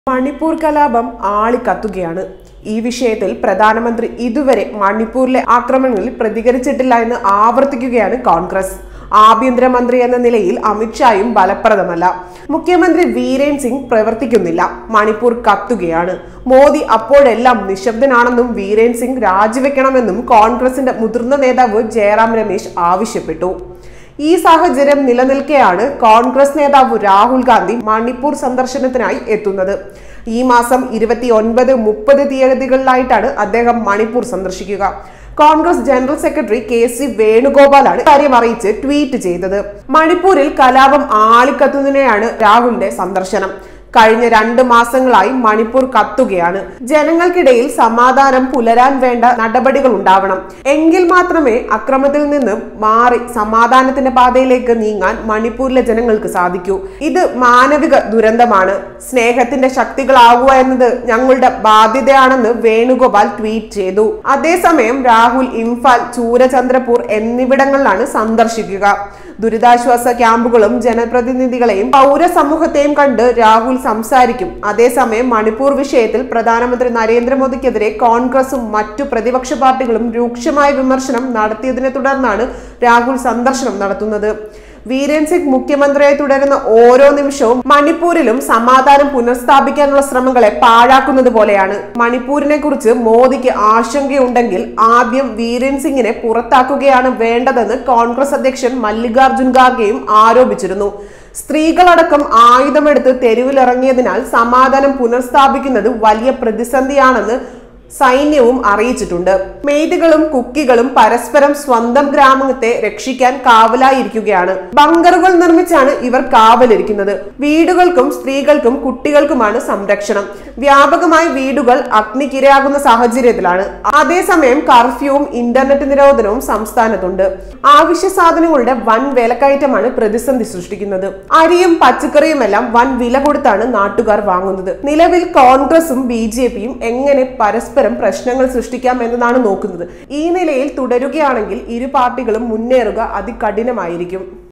മണിപ്പൂർ കലാപം ആളിക്കത്തുകയാണ് ഈ വിഷയത്തിൽ പ്രധാനമന്ത്രി ഇതുവരെ മണിപ്പൂരിലെ ആക്രമണങ്ങളിൽ പ്രതികരിച്ചിട്ടില്ല എന്ന് ആവർത്തിക്കുകയാണ് കോൺഗ്രസ് ആഭ്യന്തരമന്ത്രി എന്ന നിലയിൽ അമിത്ഷായും ഫലപ്രദമല്ല മുഖ്യമന്ത്രി വീരേൻ സിംഗ് പ്രവർത്തിക്കുന്നില്ല മണിപ്പൂർ കത്തുകയാണ് മോദി അപ്പോഴെല്ലാം നിശബ്ദനാണെന്നും വീരേൻ സിംഗ് രാജിവെക്കണമെന്നും കോൺഗ്രസിന്റെ മുതിർന്ന നേതാവ് ജയറാം രമേശ് ആവശ്യപ്പെട്ടു ഈ സാഹചര്യം നിലനിൽക്കെയാണ് കോൺഗ്രസ് നേതാവ് രാഹുൽ ഗാന്ധി മണിപ്പൂർ സന്ദർശനത്തിനായി എത്തുന്നത് ഈ മാസം ഇരുപത്തി ഒൻപത് മുപ്പത് തീയതികളിലായിട്ടാണ് അദ്ദേഹം മണിപ്പൂർ സന്ദർശിക്കുക Congress general secretary K C വേണുഗോപാലാണ് കാര്യം അറിയിച്ച് ട്വീറ്റ് ചെയ്തത് മണിപ്പൂരിൽ കലാപം ആളിക്കത്തുന്നതിനെയാണ് രാഹുലിന്റെ സന്ദർശനം കഴിഞ്ഞ രണ്ട് മാസങ്ങളായി മണിപ്പൂർ കത്തുകയാണ് ജനങ്ങൾക്കിടയിൽ സമാധാനം പുലരാൻ വേണ്ട നടപടികൾ ഉണ്ടാവണം എങ്കിൽ മാത്രമേ അക്രമത്തിൽ നിന്ന് മാറി സമാധാനത്തിന്റെ പാതയിലേക്ക് നീങ്ങാൻ മണിപ്പൂരിലെ ജനങ്ങൾക്ക് സാധിക്കൂ ഇത് മാനവിക ദുരന്തമാണ് സ്നേഹത്തിന്റെ ശക്തികളാവുക എന്നത് ഞങ്ങളുടെ ബാധ്യതയാണെന്ന് വേണുഗോപാൽ ട്വീറ്റ് ചെയ്തു അതേസമയം രാഹുൽ ഇംഫാൽ ചൂരചന്ദ്രപൂർ എന്നിവിടങ്ങളിലാണ് സന്ദർശിക്കുക ദുരിതാശ്വാസ ക്യാമ്പുകളും ജനപ്രതിനിധികളെയും പൗരസമൂഹത്തെയും കണ്ട് രാഹുൽ സംസാരിക്കും അതേസമയം മണിപ്പൂർ വിഷയത്തിൽ പ്രധാനമന്ത്രി നരേന്ദ്രമോദിക്കെതിരെ കോൺഗ്രസും മറ്റു പ്രതിപക്ഷ പാർട്ടികളും രൂക്ഷമായ വിമർശനം നടത്തിയതിനെ തുടർന്നാണ് രാഹുൽ സന്ദർശനം നടത്തുന്നത് വീരേൻ സിംഗ് മുഖ്യമന്ത്രിയായി തുടരുന്ന ഓരോ നിമിഷവും മണിപ്പൂരിലും സമാധാനം പുനഃസ്ഥാപിക്കാനുള്ള ശ്രമങ്ങളെ പാഴാക്കുന്നത് പോലെയാണ് മണിപ്പൂരിനെ കുറിച്ച് മോദിക്ക് ആശങ്കയുണ്ടെങ്കിൽ ആദ്യം വീരേൻ സിംഗിനെ പുറത്താക്കുകയാണ് വേണ്ടതെന്ന് കോൺഗ്രസ് അധ്യക്ഷൻ മല്ലികാർജുൻ ഖാർഗെയും ആരോപിച്ചിരുന്നു സ്ത്രീകളടക്കം ആയുധമെടുത്ത് തെരുവിലിറങ്ങിയതിനാൽ സമാധാനം പുനഃസ്ഥാപിക്കുന്നത് വലിയ പ്രതിസന്ധിയാണെന്ന് സൈന്യവും അറിയിച്ചിട്ടുണ്ട് മെയ്തുകളും കുക്കികളും പരസ്പരം സ്വന്തം ഗ്രാമത്തെ രക്ഷിക്കാൻ കാവലായിരിക്കുകയാണ് ബങ്കറുകൾ നിർമ്മിച്ചാണ് ഇവർ കാവലിരിക്കുന്നത് വീടുകൾക്കും സ്ത്രീകൾക്കും കുട്ടികൾക്കുമാണ് സംരക്ഷണം വ്യാപകമായി വീടുകൾ അഗ്നിക്കിരയാകുന്ന സാഹചര്യത്തിലാണ് അതേസമയം കർഫ്യൂവും ഇന്റർനെറ്റ് നിരോധനവും സംസ്ഥാനത്തുണ്ട് ആവശ്യ സാധനങ്ങളുടെ വൻ വിലക്കയറ്റമാണ് പ്രതിസന്ധി സൃഷ്ടിക്കുന്നത് അരിയും പച്ചക്കറിയുമെല്ലാം വൻ വില കൊടുത്താണ് നാട്ടുകാർ വാങ്ങുന്നത് നിലവിൽ കോൺഗ്രസും ബി ജെ പിയും എങ്ങനെ പരസ്പരം പ്രശ്നങ്ങൾ സൃഷ്ടിക്കാം എന്നതാണ് നോക്കുന്നത് ഈ നിലയിൽ തുടരുകയാണെങ്കിൽ ഇരു പാർട്ടികളും മുന്നേറുക അതികഠിനമായിരിക്കും